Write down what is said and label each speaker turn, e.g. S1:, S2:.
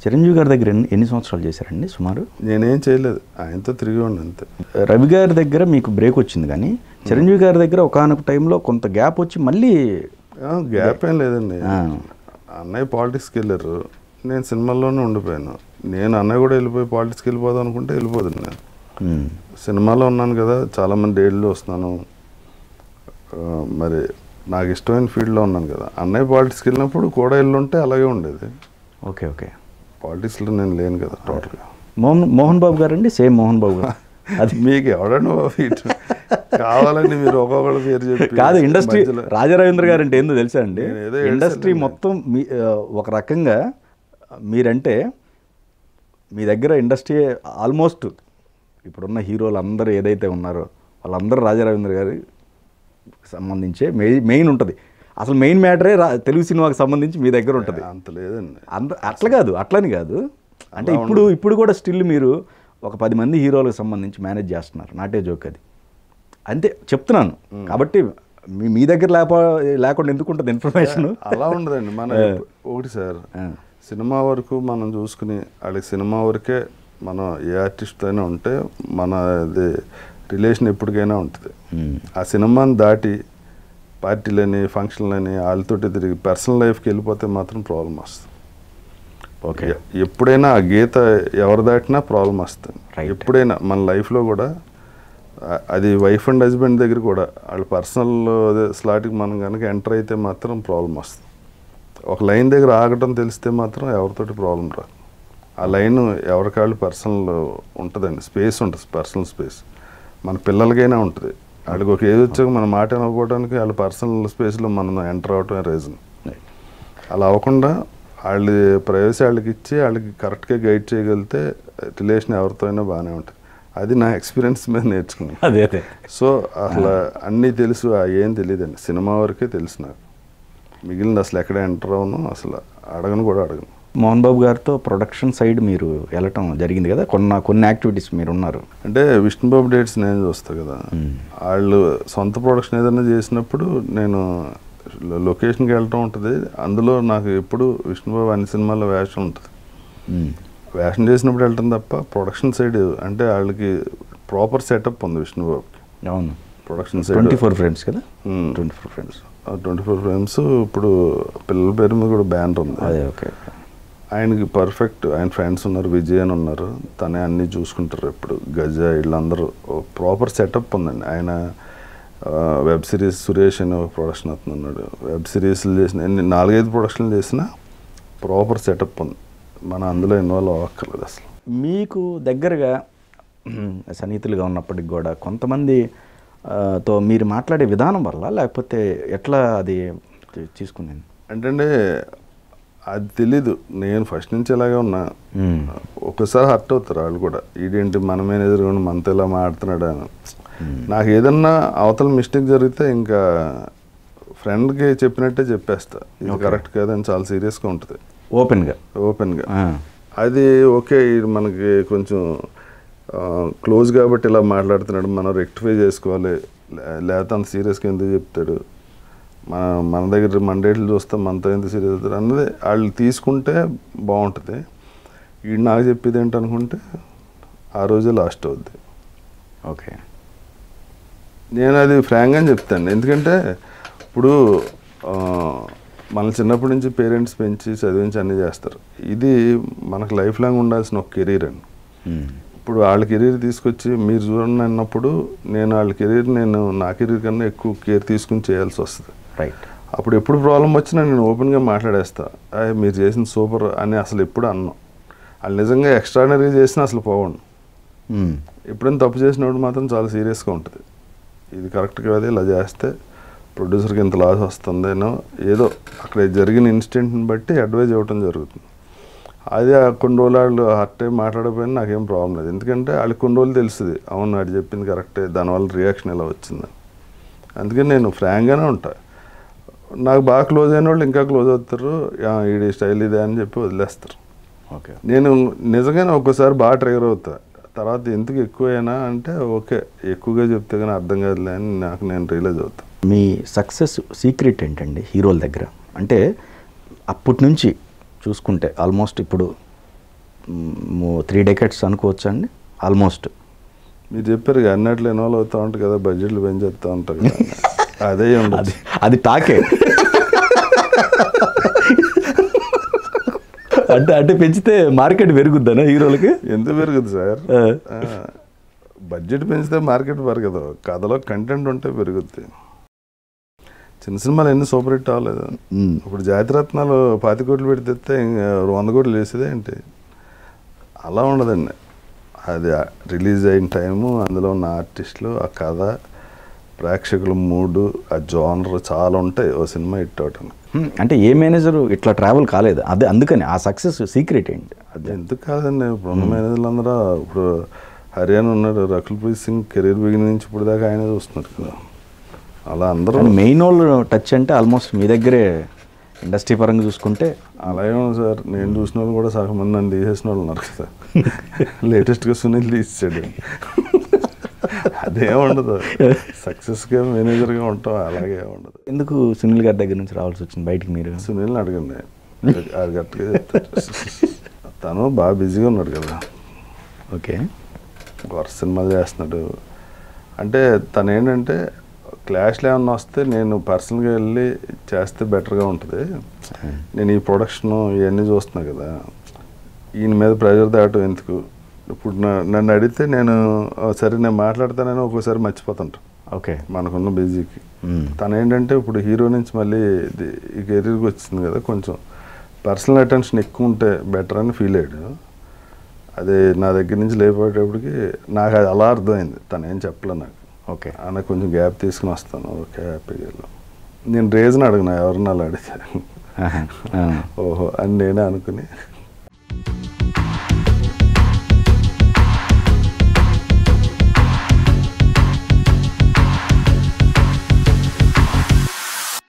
S1: చిరంజీవి గారి దగ్గర ఎన్ని ఎన్ని సంవత్సరాలు చేశారండి సుమారు
S2: నేనేం చేయలేదు ఆయనతో తిరిగి ఉండి అంతే
S1: రవి గారి దగ్గర మీకు బ్రేక్ వచ్చింది కానీ చిరంజీవి గారి దగ్గర ఒకనొక టైంలో కొంత గ్యాప్ వచ్చి మళ్ళీ
S2: ఆ, గ్యాప్ ఏం లేదండి
S1: ఆ.
S2: అన్నయ్య పాలిటిక్స్కి వెళ్ళారు నేను సినిమాల్లోనే ఉండిపోయాను నేను అన్నయ్య కూడా వెళ్ళిపోయి పాలిటిక్స్కి వెళ్ళిపోదాం అనుకుంటే వెళ్ళిపోదు నేను
S1: ఉమ్,
S2: సినిమాలో ఉన్నాను కదా చాలామంది డేళ్ళు వస్తున్నాను ఆ, మరి నాకు ఇష్టమైన ఫీల్డ్లో ఉన్నాను కదా అన్నయ్య పాలిటిక్స్కి వెళ్ళినప్పుడు కూడా వెళ్ళుంటే అలాగే ఉండేది
S1: ఓకే ఓకే
S2: పాలిటిక్స్లో నేను లేను కదా టోటల్గా
S1: మోహన్ మోహన్ బాబు గారండి సేమ్ మోహన్ బాబు గారు
S2: అది మీకు ఎవడండి బాబు ఇటు కావాలని మీరు ఒక్కొక్కళ్ళ పేరు చెప్పి
S1: కాదు ఇండస్ట్రీ
S2: మధ్యలో-
S1: రాజారవీంద్ర గారు అంటే ఏందో తెలుసా అండి
S2: నేను ఏదో
S1: ఇండస్ట్రీ
S2: ఏడ్చానండి.
S1: మొత్తం మీ ఆ, ఒక రకంగా మీరంటే మీ దగ్గర ఇండస్ట్రీ ఆల్మోస్ట్ ఇప్పుడున్న హీరోలు అందరూ ఏదైతే ఉన్నారో వాళ్ళందరూ రాజారవీంద్ర గారి సంబంధించే మెయిన్ మెయిన్ ఉంటుంది అసలు మెయిన్ మ్యాటరే రా తెలుగు సినిమాకి సంబంధించి మీ దగ్గర ఉంటుంది
S2: అంత లేదండి
S1: అంత అట్లా కాదు అట్లని కాదు అంటే ఇప్పుడు ఇప్పుడు కూడా స్టిల్ మీరు ఒక పది మంది హీరోలకు సంబంధించి మేనేజ్ చేస్తున్నారు నాటే జోక్ అది అంతే చెప్తున్నాను కాబట్టి మీ మీ దగ్గర లేప లేకుండా ఎందుకు ఉంటుంది ఇన్ఫర్మేషన్
S2: అలా ఉండదండి మన ఒకటి సార్ సినిమా వరకు మనం చూసుకుని వాళ్ళకి సినిమా వరకే మనం ఏ ఆర్టిస్ట్ అయినా ఉంటే మన ఇది రిలేషన్ ఎప్పటికైనా ఉంటుంది ఆ సినిమాని దాటి పార్టీలని ఫంక్షన్లని వాళ్ళతోటి తిరిగి పర్సనల్ లైఫ్కి వెళ్ళిపోతే మాత్రం ప్రాబ్లం వస్తుంది
S1: ఓకే
S2: ఎ- ఎప్పుడైనా ఆ గీత ఎవరు దాటినా ప్రాబ్లం వస్తుంది
S1: Right.
S2: ఎప్పుడైనా మన లైఫ్లో కూడా ఆ- అది వైఫ్ అండ్ హస్బెండ్ దగ్గర కూడా వాళ్ళ పర్సనల్ అదే స్లాట్కి మనం కనుక ఎంటర్ అయితే మాత్రం ప్రాబ్లం వస్తుంది ఒక లైన్ దగ్గర ఆగటం తెలిస్తే మాత్రం ఎవరితోటి ప్రాబ్లం రాదు ఆ లైన్ ఎవరికాళ్ళు పర్సనల్ ఉంటుందండి స్పేస్ ఉంటుంది పర్సనల్ స్పేస్ మన పిల్లలకైనా ఉంటుంది వాళ్ళకి ఒక ఏజ్ వచ్చాక మన మాట వినకపోవడానికి వాళ్ళ పర్సనల్ స్పేస్లో మనం ఎంటర్ అవటమే రీజన్ అలా అవ్వకుండా వాళ్ళ ప్రైవసీ వాళ్ళకి ఇచ్చి వాళ్ళకి కరెక్ట్గా గైడ్ చేయగలిగితే రిలేషన్ ఎవరితో అయినా బాగానే ఉంటుంది అది నా ఎక్స్పీరియన్స్ మీద నేర్చుకున్నాను
S1: అదే అదే
S2: సో అసలు అన్నీ తెలుసు ఆ ఏం తెలియదండి సినిమా వరకే తెలుసు నాకు మిగిలింది అసలు ఎక్కడ ఎంటర్ అవును అసలు అడగను కూడా అడగను
S1: మోహన్ బాబు గారితో ప్రొడక్షన్ సైడ్ మీరు వెళ్ళటం జరిగింది కదా కొన్న కొన్ని యాక్టివిటీస్ మీరు ఉన్నారు
S2: అంటే విష్ణుబాబు డేట్స్ నేను చూస్తా కదా వాళ్ళు సొంత ప్రొడక్షన్ ఏదైనా చేసినప్పుడు నేను లో- లొకేషన్కి వెళ్ళటం ఉంటుంది అందులో నాకు ఎప్పుడు విష్ణుబాబు అన్ని సినిమాల్లో వేషం ఉంటుంది
S1: ఉమ్,
S2: వేషం చేసినప్పుడు వెళ్ళటం తప్ప ప్రొడక్షన్ సైడ్ అంటే వాళ్ళకి ప్రాపర్ సెటప్ ఉంది విష్ణుబాబుకి
S1: అవును
S2: production side
S1: twenty four frames కదా
S2: Hmm.
S1: Twenty four frames
S2: twenty four frames ఇప్పుడు పిల్లల పేరు మీద కూడా బ్యానర్ ఉంది
S1: అదే ఓకే
S2: ఆయనకి పర్ఫెక్ట్ ఆయన ఫ్రెండ్స్ ఉన్నారు విజయ్ అని ఉన్నారు తనే అన్నీ చూసుకుంటారు ఇప్పుడు గజ వీళ్ళందరూ ప్రాపర్ సెటప్ ఉందండి ఆయన వెబ్ సిరీస్ సురేష్ అని ఒక ప్రొడక్షన్ అవుతుంది ఉన్నాడు వెబ్ సిరీస్లు చేసిన ఎన్ని నాలుగైదు ప్రొడక్షన్లు చేసినా ప్రాపర్ సెటప్ ఉంది మనం అందులో ఇన్వాల్వ్ అవ్వక్కర్లేదు అసలు
S1: మీకు దగ్గరగా సన్నిహితులుగా ఉన్నప్పటికి కూడా కొంతమంది ఆ, తో మీరు మాట్లాడే విధానం వల్ల లేకపోతే ఎట్లా అది తీ- తీసుకునేది
S2: అంటే అది తెలీదు నేను ఫస్ట్ నుంచి ఇలాగే ఉన్నా
S1: మ్మ్.
S2: ఒక్కసారి హర్ట్ అవుతారు వాళ్ళు కూడా ఇదేంటి మన మేనేజర్ కూడా మనతో ఇలా మాడుతున్నాడు అని నాకు ఏదన్నా అవతల మిస్టేక్ జరిగితే ఇంకా ఫ్రెండ్కి చెప్పినట్టే చెప్పేస్తా ఇది కరెక్ట్ కాదని చాలా సీరియస్గా ఉంటుంది
S1: ఓపెన్గా
S2: ఓపెన్గా
S1: ఆ,
S2: అది ఓకే ఇది మనకి కొంచెం క్లోజ్ కాబట్టి ఇలా మాట్లాడుతున్నాడు మనం రెక్టిఫై చేసుకోవాలి లే- లేకపోతే అంత సీరియస్గా ఎందుకు చెప్తాడు మన మన దగ్గర మన డేట్లు చూస్తే మనతో ఎంత సీరియస్ అవుతాడు అన్నది వాళ్ళు తీసుకుంటే బాగుంటుంది ఈ నాకు చెప్పేది ఏంటనుకుంటే ఆ రోజే లాస్ట్ అవుద్ది
S1: ఓకే
S2: నేను అది ఫ్రాంక్గా చెప్తాను ఎందుకంటే ఇప్పుడు ఆ, మన చిన్నప్పటి నుంచి పేరెంట్స్ పెంచి చదివించి అన్నీ చేస్తారు ఇది మనకు లైఫ్ లాంగ్ ఉండాల్సిన ఒక కెరీర్ అండి
S1: మ్మ్.
S2: ఇప్పుడు వాళ్ళ కెరీర్ తీసుకొచ్చి మీరు చూడండి అన్నప్పుడు నేను వాళ్ళ కెరీర్ నేను నా కెరీర్ కన్నా ఎక్కువ కేర్ తీసుకుని చేయాల్సి వస్తుంది
S1: రైట్
S2: అప్పుడు ఎప్పుడు ప్రాబ్లం వచ్చినా నేను ఓపెన్గా మాట్లాడేస్తా అయ్య మీరు చేసిన సూపర్ అని అసలు ఎప్పుడు అన్నాం వాళ్ళు నిజంగా ఎక్స్ట్రాడనరీ చేసినా అసలు పోవండి
S1: మ్మ్.
S2: ఎప్పుడైనా తప్పు చేసినప్పుడు మాత్రం చాలా సీరియస్గా ఉంటుంది ఇది కరెక్ట్ కాదు ఇలా చేస్తే ప్రొడ్యూసర్కి ఇంత లాస్ వస్తుందేనో ఏదో అక్కడ జరిగిన ఇన్సిడెంట్ని బట్టి అడ్వైజ్ ఇవ్వటం జరుగుతుంది అది ఆ కొన్ని రోజులు వాళ్ళు హర్ట్ అయ్యి మాట్లాడకపోయినా నాకేం ప్రాబ్లం లేదు ఎందుకంటే వాళ్ళకి కొన్ని రోజులు తెలుస్తుంది అవును వాడు చెప్పింది కరెక్టే దానివల్ల రియాక్షన్ ఎలా వచ్చిందని అందుకని నేను ఫ్రాంక్గానే ఉంటా నాకు బాగా క్లోజ్ అయిన వాళ్ళు ఇంకా క్లోజ్ అవుతారు "ఆ, ఈడి స్టైల్ ఇదే అని చెప్పి వదిలేస్తారు
S1: ఓకే
S2: నేను నిజంగానే ఒక్కోసారి బాగా ట్రిగర్ అవుతా తర్వాత ఎందుకు ఎక్కువైనా అంటే ఓకే ఎక్కువగా చెప్తే కానీ అర్థం కాదులే అని నాకు నేను రియలైజ్ అవుతా
S1: మీ సక్సెస్ సీక్రెట్ ఏంటండి హీరోల దగ్గర అంటే అప్పటి నుంచి చూసుకుంటే ఆల్మోస్ట్ ఇప్పుడు త్రీ డెకెట్స్ అనుకోవచ్చు అండి ఆల్మోస్ట్
S2: మీరు చెప్పారు కదా, అన్నట్లు ఇన్వాల్వ్ అవుతా ఉంటారు కదా బడ్జెట్లు పెంచేస్తూ ఉంటారు కదా అదే ఉండదు
S1: అది అది టాకే అంటే అంటే పెంచితే మార్కెట్ పెరుగుద్దనా హీరోలకి
S2: ఎందుకు పెరుగుద్ది సార్
S1: ఆ.
S2: ఆ, బడ్జెట్ పెంచితే మార్కెట్ పెరగదు కథలో కంటెంట్ ఉంటే పెరుగుద్ది చిన్న సినిమాలు ఎన్ని సూపర్ హిట్ అవ్వలేదు
S1: మ్మ్.
S2: ఇప్పుడు జాతిరత్నాలు పాతి కోట్లు పెడితే తెస్తే ఇంకా వంద కోట్లు వేసేదే ఏంటి అలా ఉండదండి అది రిలీజ్ అయిన టైము అందులో ఉన్న ఆర్టిస్టులు ఆ కథ ప్రేక్షకుల మూడు ఆ జోనర్ చాలా ఉంటాయి ఓ సినిమా హిట్ అవటానికి
S1: హ్మ్, అంటే ఏ మేనేజర్ ఇట్లా ట్రావెల్ కాలేదు అదే అందుకని ఆ సక్సెస్ సీక్రెట్ ఏంటి
S2: అది ఎందుకు కాదండి ఇప్పుడు ఉన్న మేనేజర్లు అందరూ ఇప్పుడు హర్యానా ఉన్నాడు రకుల్ ప్రీత్ సింగ్ కెరీర్ బిగినింగ్ నుంచి ఇప్పుడు దాకా ఆయన చూస్తున్నారు కదా అలా అందరూ
S1: కానీ మెయిన్ వాళ్ళు టచ్ అంటే ఆల్మోస్ట్ మీ దగ్గరే ఇండస్ట్రీ పరంగా చూసుకుంటే
S2: అలాగే ఉంది సార్ నేను చూసిన వాళ్ళు కూడా సగం మంది నన్ను తీసేసిన వాళ్ళు ఉన్నారు కదా లేటెస్ట్గా సునీల్ తీసాడు అదేం ఉండదు సక్సెస్గా మేనేజర్గా ఉంటాం అలాగే ఉండదు
S1: ఎందుకు సునీల్ గారి దగ్గర నుంచి రావాల్సి వచ్చింది బయటికి మీరు
S2: సునీల్ని అడగండి అది గట్టిగా చెప్తాడు తను బాగా బిజీగా ఉన్నాడు కదా
S1: ఓకే
S2: వరుస సినిమాలు చేస్తున్నాడు అంటే తను ఏంటంటే క్లాష్లు ఏమన్నా వస్తే నేను పర్సనల్గా వెళ్ళి చేస్తే బెటర్గా ఉంటుంది నేను ఈ ప్రొడక్షన్ ఇవన్నీ చూస్తున్నా కదా ఈయన మీద ప్రెషర్ దాటం ఎందుకు ఇప్పుడు నా- నన్ను అడిగితే నేను "ఆ, సరే నేను మాట్లాడతానని ఒక్కోసారి మర్చిపోతుంటా
S1: ఓకే
S2: మనకున్న బిజీకి
S1: మ్మ్.
S2: తను ఏంటంటే ఇప్పుడు హీరో నుంచి మళ్ళీ ఇది ఈ కెరీర్కి వచ్చింది కదా కొంచెం పర్సనల్ అటెన్షన్ ఎక్కువ ఉంటే బెటర్ అని ఫీల్ అయ్యాడు అదే నా దగ్గర నుంచి లేకపోయేటప్పటికి నాకు అది అలా అర్థమైంది తను ఏం చెప్పలే నాకు
S1: ఓకే
S2: అన్న కొంచెం గ్యాప్ తీసుకుని వస్తాను ఓకే హ్యాపీగా వెళ్ళు నేను రీజన్ అడిగిన ఎవరిని అలా అడిగితే
S1: ఆహా. ఆ.
S2: ఓహో అని నేనే అనుకుని